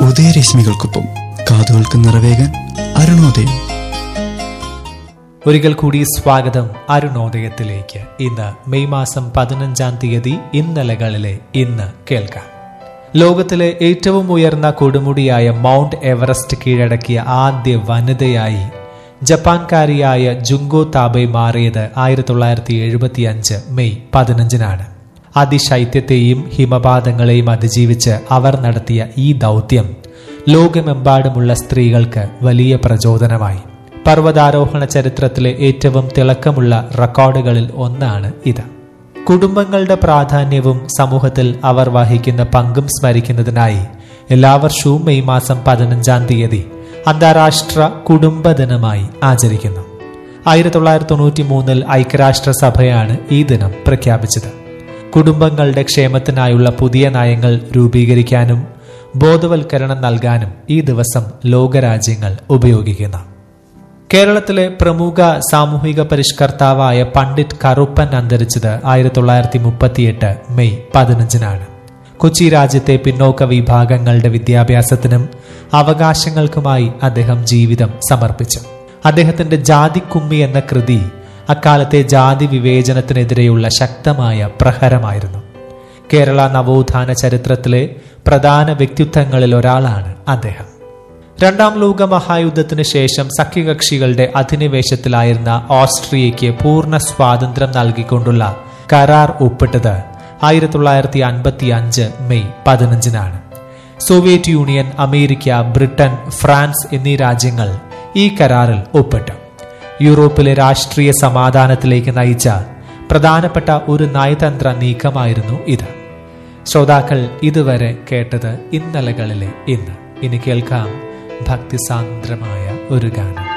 ഉദയരശ്മികൾക്കൊപ്പം കാതുകൾക്ക് നിറവേകാൻ അരുണോദയം ഒരിക്കൽ കൂടി സ്വാഗതം അരുണോദയത്തിലേക്ക് ഇന്ന് മെയ് മാസം പതിനഞ്ചാം തീയതി ഇന്നലകളിലെ ഇന്ന് കേൾക്കാം ലോകത്തിലെ ഏറ്റവും ഉയർന്ന കൊടുമുടിയായ മൗണ്ട് എവറസ്റ്റ് കീഴടക്കിയ ആദ്യ വനിതയായി ജപ്പാൻകാരിയായ ജുങ്കോ താബെ മാറിയത് ആയിരത്തി തൊള്ളായിരത്തി എഴുപത്തി അഞ്ച് മെയ് പതിനഞ്ചിനാണ് അതിശൈത്യത്തെയും ഹിമപാതങ്ങളെയും അതിജീവിച്ച് അവർ നടത്തിയ ഈ ദൗത്യം ലോകമെമ്പാടുമുള്ള സ്ത്രീകൾക്ക് വലിയ പ്രചോദനമായി പർവ്വതാരോഹണ ചരിത്രത്തിലെ ഏറ്റവും തിളക്കമുള്ള റെക്കോർഡുകളിൽ ഒന്നാണ് ഇത് കുടുംബങ്ങളുടെ പ്രാധാന്യവും സമൂഹത്തിൽ അവർ വഹിക്കുന്ന പങ്കും സ്മരിക്കുന്നതിനായി എല്ലാ വർഷവും മെയ് മാസം പതിനഞ്ചാം തീയതി അന്താരാഷ്ട്ര കുടുംബ ദിനമായി ആചരിക്കുന്നു ആയിരത്തി തൊള്ളായിരത്തി തൊണ്ണൂറ്റി മൂന്നിൽ ഐക്യരാഷ്ട്രസഭയാണ് ഈ ദിനം പ്രഖ്യാപിച്ചത് കുടുംബങ്ങളുടെ ക്ഷേമത്തിനായുള്ള പുതിയ നയങ്ങൾ രൂപീകരിക്കാനും ബോധവൽക്കരണം നൽകാനും ഈ ദിവസം ലോകരാജ്യങ്ങൾ ഉപയോഗിക്കുന്നു കേരളത്തിലെ പ്രമുഖ സാമൂഹിക പരിഷ്കർത്താവായ പണ്ഡിറ്റ് കറുപ്പൻ അന്തരിച്ചത് ആയിരത്തി തൊള്ളായിരത്തി മുപ്പത്തിയെട്ട് മെയ് പതിനഞ്ചിനാണ് കൊച്ചി രാജ്യത്തെ പിന്നോക്ക വിഭാഗങ്ങളുടെ വിദ്യാഭ്യാസത്തിനും അവകാശങ്ങൾക്കുമായി അദ്ദേഹം ജീവിതം സമർപ്പിച്ചു അദ്ദേഹത്തിന്റെ ജാതിക്കുമ്മി എന്ന കൃതി അക്കാലത്തെ ജാതി വിവേചനത്തിനെതിരെയുള്ള ശക്തമായ പ്രഹരമായിരുന്നു കേരള നവോത്ഥാന ചരിത്രത്തിലെ പ്രധാന വ്യക്തിത്വങ്ങളിൽ ഒരാളാണ് അദ്ദേഹം രണ്ടാം ലോക മഹായുദ്ധത്തിന് ശേഷം സഖ്യകക്ഷികളുടെ അധിനിവേശത്തിലായിരുന്ന ഓസ്ട്രിയയ്ക്ക് പൂർണ്ണ സ്വാതന്ത്ര്യം നൽകിക്കൊണ്ടുള്ള കരാർ ഒപ്പിട്ടത് ആയിരത്തി തൊള്ളായിരത്തി അൻപത്തി അഞ്ച് മെയ് പതിനഞ്ചിനാണ് Soviet Union America Britain France എന്നീ രാജ്യങ്ങൾ ഈ കരാറിൽ ഒപ്പിട്ടു യൂറോപ്പിലെ രാഷ്ട്രീയ സമാധാനത്തിലേക്ക് നയിച്ച പ്രധാനപ്പെട്ട ഒരു നയതന്ത്ര നീക്കമായിരുന്നു ഇത് ശ്രോതാക്കൾ ഇതുവരെ കേട്ടത് ഇന്നലകളിലെ ഇന്ന് ഇനി കേൾക്കാം ഭക്തിസാന്ദ്രമായ ഒരു ഗാനം